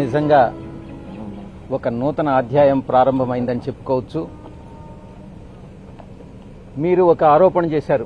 నిజంగా ఒక నూతన అధ్యాయం ప్రారంభమైందని చెప్పుకోవచ్చు మీరు ఒక ఆరోపణ చేశారు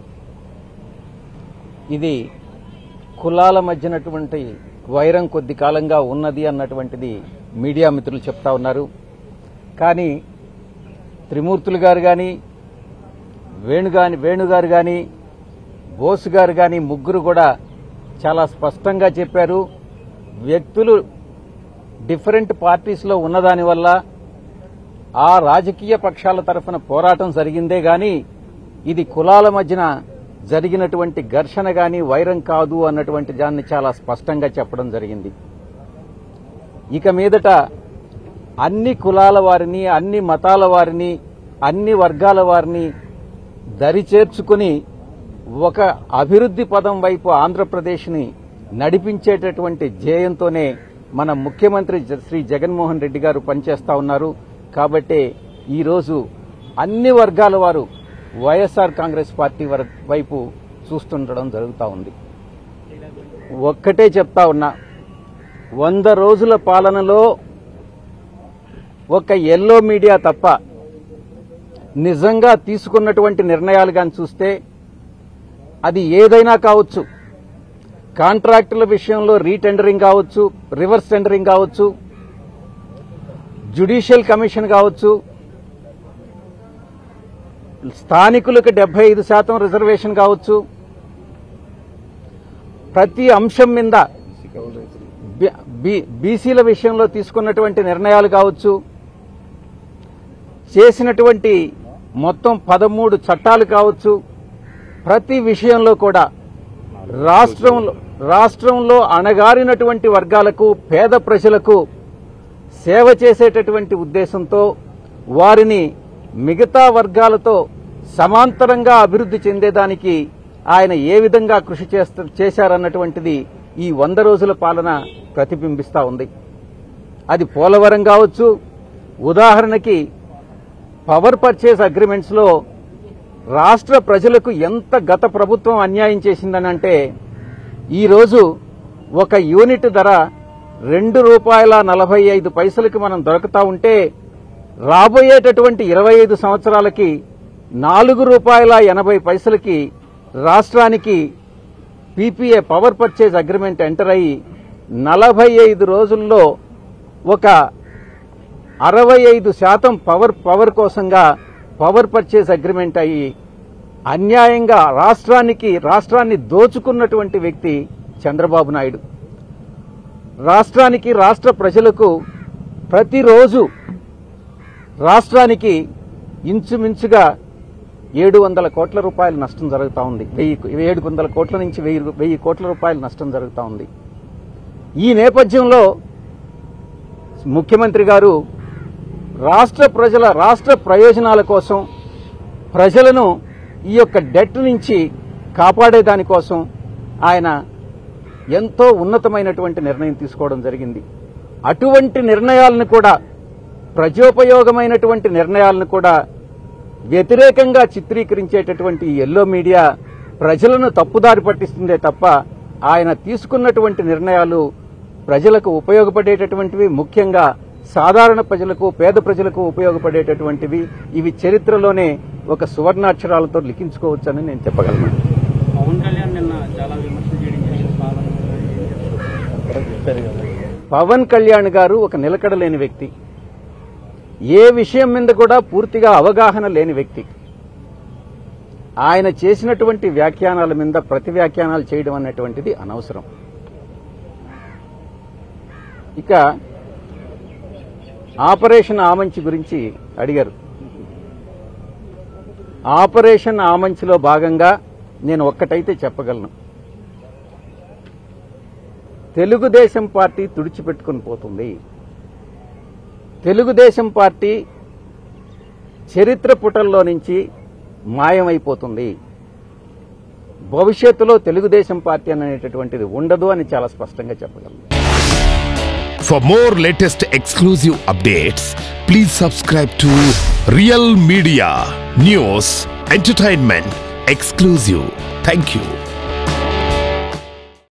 ఇది కులాల మధ్యనటువంటి వైరం కొద్ది కాలంగా ఉన్నది అన్నటువంటిది మీడియా మిత్రులు చెప్తా ఉన్నారు కానీ త్రిమూర్తులు గారు కానీ వేణుగాని వేణుగారు కానీ బోస్ గారు కానీ ముగ్గురు కూడా చాలా స్పష్టంగా చెప్పారు వ్యక్తులు డిఫరెంట్ పార్టీస్లో ఉన్నదాని వల్ల ఆ రాజకీయ పక్షాల తరఫున పోరాటం జరిగిందే గాని ఇది కులాల మధ్యన జరిగినటువంటి ఘర్షణ గాని వైరం కాదు అన్నటువంటి దాన్ని చాలా స్పష్టంగా చెప్పడం జరిగింది ఇక మీదట అన్ని కులాల వారిని అన్ని మతాల వారిని అన్ని వర్గాల వారిని దరి చేర్చుకుని ఒక అభివృద్ధి పదం వైపు ఆంధ్రప్రదేశ్ని నడిపించేటటువంటి ధ్యేయంతోనే మన ముఖ్యమంత్రి జ- శ్రీ జగన్మోహన్ రెడ్డి గారు పనిచేస్తా ఉన్నారు కాబట్టే ఈరోజు అన్ని వర్గాల వారు వైఎస్ఆర్ కాంగ్రెస్ పార్టీ వర- వైపు చూస్తుండడం జరుగుతూ ఉంది ఒక్కటే చెప్తా ఉన్నా వంద రోజుల పాలనలో ఒక ఎల్లో మీడియా తప్ప నిజంగా తీసుకున్నటువంటి నిర్ణయాలు కానీ చూస్తే అది ఏదైనా కావచ్చు కాంట్రాక్టుల విషయంలో రీటెండరింగ్ కావచ్చు రివర్స్ టెండరింగ్ కావచ్చు జ్యుడిషియల్ కమిషన్ కావచ్చు స్థానికులకు డెబ్బై ఐదు శాతం రిజర్వేషన్ కావచ్చు ప్రతి అంశం మీద బి- బి- బీసీల విషయంలో తీసుకున్నటువంటి నిర్ణయాలు కావచ్చు చేసినటువంటి మొత్తం పదమూడు చట్టాలు కావచ్చు ప్రతి విషయంలో కూడా రాష్ట్రంలో రాష్ట్రంలో అణగారినటువంటి వర్గాలకు పేద ప్రజలకు సేవ చేసేటటువంటి ఉద్దేశంతో వారిని మిగతా వర్గాలతో సమాంతరంగా అభివృద్ధి చెందేదానికి ఆయన ఏ విధంగా కృషి చేస్త చేశారన్నటువంటిది ఈ వంద రోజుల పాలన ప్రతిబింబిస్తా ఉంది అది పోలవరం కావచ్చు ఉదాహరణకి పవర్ పర్చేస్ అగ్రిమెంట్స్ లో రాష్ట్ర ప్రజలకు ఎంత గత ప్రభుత్వం అన్యాయం చేసిందనంటే ఈరోజు ఒక యూనిట్ ధర రెండు రూపాయల నలభై ఐదు పైసలకి మనం దొరుకుతా ఉంటే రాబోయేటటువంటి ఇరవై ఐదు సంవత్సరాలకి నాలుగు రూపాయల ఎనభై పైసలకి రాష్ట్రానికి PPA power purchase agreement enter అయ్యి నలభై ఐదు రోజుల్లో ఒక అరవై ఐదు శాతం పవర్ పవర్ కోసంగా పవర్ పర్చేస్ అగ్రిమెంట్ అయ్యి అన్యాయంగా రాష్ట్రానికి రాష్ట్రాన్ని దోచుకున్నటువంటి వ్యక్తి చంద్రబాబు నాయుడు రాష్ట్రానికి రాష్ట్ర ప్రజలకు ప్రతిరోజు రాష్ట్రానికి ఇంచుమించుగా ఏడు వందల కోట్ల రూపాయల నష్టం జరుగుతూ ఉంది వెయ్యి ఏడు వందల కోట్ల నుంచి వెయ్యి వెయ్యి కోట్ల రూపాయల నష్టం జరుగుతూ ఉంది ఈ నేపథ్యంలో ముఖ్యమంత్రి గారు రాష్ట్ర ప్రజల రాష్ట్ర ప్రయోజనాల కోసం ప్రజలను ఈ యొక్క డెట్ నుంచి కాపాడేదాని కోసం ఆయన ఎంతో ఉన్నతమైనటువంటి నిర్ణయం తీసుకోవడం జరిగింది అటువంటి నిర్ణయాలను కూడా ప్రజోపయోగమైనటువంటి నిర్ణయాలను కూడా వ్యతిరేకంగా చిత్రీకరించేటటువంటి ఈ ఎల్లో మీడియా ప్రజలను తప్పుదారి పట్టిస్తుందే తప్ప ఆయన తీసుకున్నటువంటి నిర్ణయాలు ప్రజలకు ఉపయోగపడేటటువంటివి ముఖ్యంగా సాధారణ ప్రజలకు పేద ప్రజలకు ఉపయోగపడేటటువంటివి ఇవి చరిత్రలోనే ఒక సువర్ణాక్షరాలతో లిఖించుకోవచ్చని నేను చెప్పగలను పవన్ కళ్యాణ్ నిన్న చాలా విమర్శలు చేయడం జరిగింది పాలన పవన్ కళ్యాణ్ గారు ఒక నిలకడ లేని వ్యక్తి ఏ విషయం మీద కూడా పూర్తిగా అవగాహన లేని వ్యక్తి ఆయన చేసినటువంటి వ్యాఖ్యానాల మీద ప్రతి వ్యాఖ్యానాలు చేయడం అనేటువంటిది అనవసరం ఇక ఆపరేషన్ ఆమంచి గురించి అడిగారు ఆపరేషన్ ఆమంచిలో భాగంగా నేను ఒక్కటైతే చెప్పగలను తెలుగుదేశం పార్టీ తుడిచిపెట్టుకుని పోతుంది తెలుగుదేశం పార్టీ చరిత్ర పుటల్లో నుంచి మాయమైపోతుంది భవిష్యత్తులో తెలుగుదేశం పార్టీ అనేటటువంటిది ఉండదు అని చాలా స్పష్టంగా చెప్పగలను For more latest exclusive updates, please subscribe to Real Media News Entertainment Exclusive. Thank you.